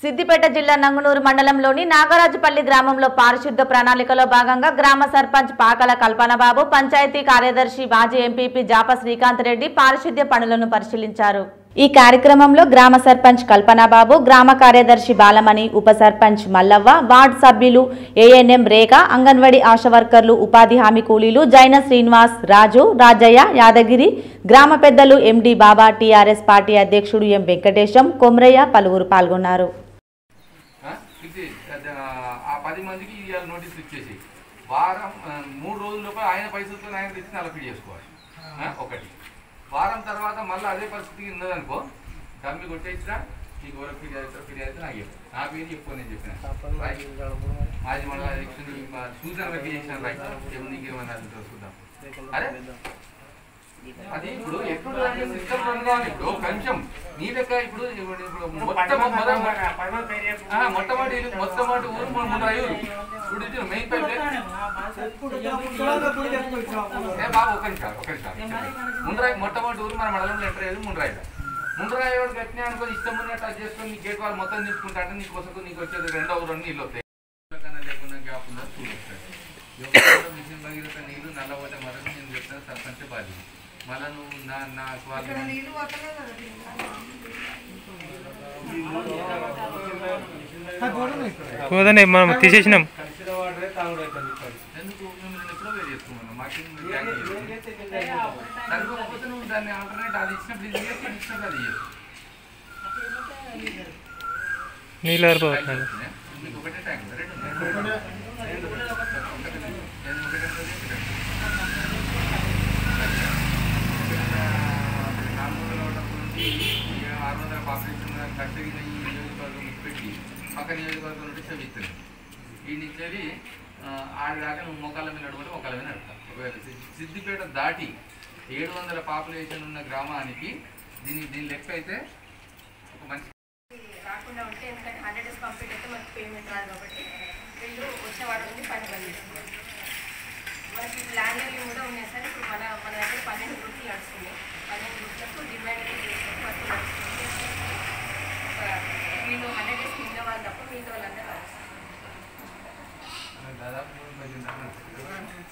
సిద్దిపేట జిల్లా నంగునూరు మండలంలోని నాగరాజుపల్లి గ్రామంలో పారిశుద్ధ ప్రణాళికలో భాగంగా గ్రామ సర్పంచ్ పాకల కల్పనబాబు పంచాయతీ కార్యదర్శి మాజీ ఎంపీపీ జాప శ్రీకాంత్ రెడ్డి పారిశుద్ధ్య పనులను పరిశీలించారు ఈ కార్యక్రమంలో గ్రామ సర్పంచ్ కల్పనాబాబు గ్రామ కార్యదర్శి బాలమణి ఉప సర్పంచ్ మల్లవ్వ వార్డు సభ్యులు ఏఎన్ఎం రేఖ అంగన్వాడీ ఆశా వర్కర్లు ఉపాధి హామీ కూలీలు జైన శ్రీనివాస్ రాజు రాజయ్య యాదగిరి గ్రామ పెద్దలు ఎండి బాబా టీఆర్ఎస్ పార్టీ అధ్యక్షుడు ఎం వెంకటేశం కొమ్రయ్య పలువురు పాల్గొన్నారు ఆ? ఇది అది, ఆ, ఆ పది మందికి ఇవాళ నోటీసులు ఇచ్చేసి వారం ఆ, మూడు రోజుల లోపల ఆయన పైసలతో ఆయన తెచ్చి నలపిడి చేసుకోవాలి ఆ? ఒకటి వారం తర్వాత మళ్ళీ అదే పరిస్థితి ఉన్నదనుకో డమ్మి కొట్టేసినా నీకు ఎవరికి ఫిర్యాదు అవుతారో ఫిర్యాదు నాకు చెప్పు నా పేరు చెప్పు నేను చెప్పిన రైట్. మాజీ మండల అధ్యక్షుని మా సూచన వ్యక్తి చేసిన రైట్ ఏమో నీకు ఏమన్నా అది చూద్దాం అరే అది ఇప్పుడు ఎప్పుడు సిస్టమ్ రన్ కావాలి ఇప్పుడు ఒక నిమిషం నీ లెక్క ఇప్పుడు ఇప్పుడు ఇప్పుడు మొత్తం మొదటి ఆ, మొట్టమొదటి ఇల్లు- మొట్టమొదటి ఊరు మన ముందర ఊరు ఇప్పుడు ఇది మెయిన్ పైప్ లైన్. ఏ బాబు ఒక నిమిషం ఒక నిమిషం ముండ్రాయి మొట్టమొదటి ఊరు మన మండలంలో ఎంటర్ అయ్యేది ముండ్రాయి ముండ్రాయి వాడు కట్టినా అనుకో ఇష్టం ఉన్నట్టు అది చేసుకొని నీ గేట్ వాళ్ళు మొత్తం నింపుకుంటా అంటే నీకు వసకు నీకు వచ్చేది రెండో ఊరు నీళ్ళు వస్తాయి కన్నా లేకుండా గ్యాప్ ఉందా చూడొస్తాయి ఎవరిలో మిషన్ భగీరథ నీళ్ళు నల్లబోతే మరొక నేను చెప్తాను సర్పంచ్ బాధ్యత మళ్ళీ నువ్వు నా నా స్వార్థం పోదనే మనం తీసేసినాం ఎందుకు మేము నేను ఎప్పుడో వేరు చేసుకున్నాను మాకేం ట్యాగ్ చేయదు. సరిపోకపోతే నువ్వు దాన్ని ఆల్టర్నేట్ అది ఇచ్చినప్పుడు ఇది చేయొచ్చు ఇది ఇచ్చినప్పుడు అది చేయొచ్చు నీళ్ళు ఆరిపోతున్నాను మీకు ఒకటే ట్యాంక్ ఉందా? రెండు ఉన్నాయా? రెండు ఉన్నాయి. ఒకటి ఉంది. నేను ఒకటి ఉంటుంది, ఒకటి ఉంటుంది. నాలుగు వందల ఓట్ల నుంచి ఈ ఆరు వందల పాపులేషన్ ఖర్చు అయిన ఈ నియోజకవర్గం పెట్టి పక్క నియోజకవర్గం నుండి చదివిస్తుంది ఈ నుంచి ఆడి దాకా నువ్వు మోకాళ్ళ మీద నడవడం మోకాళ్ళ మీద నడతా ఒకవేళ సిద్ది- సిద్దిపేట దాటి ఏడు వందల పాపులేషన్ ఉన్న గ్రామానికి దీని దీని లెక్క అయితే ఒక మంచి రాకుండా ఉంటే ఎందుకంటే హండ్రెడ్ డేస్ కంప్లీట్ అయితే మనకి పేమెంట్ రాదు కాబట్టి వీళ్ళు వచ్చే వాటి నుండి పని బంద్ చేస్తున్నారు మనకి ల్యాండ్ ఏరియా కూడా ఉన్నాయి సార్ ఇప్పుడు మన మన దగ్గర పన్నెండు గ్రూపులు నడుస్తుంది పన్నెండు గ్రూపులకు డిమాండ్ అయితే చేసుకొని వర్క్ నడుస్తుంది ఒక వీళ్ళు హండ్రెడ్ డేస్ మిగిలిన వాళ్ళు తప్ప మిగతా వాళ్ళందరూ రాదు దాదాపు పద్దెనిమిది దాకా నడుస్తుంది.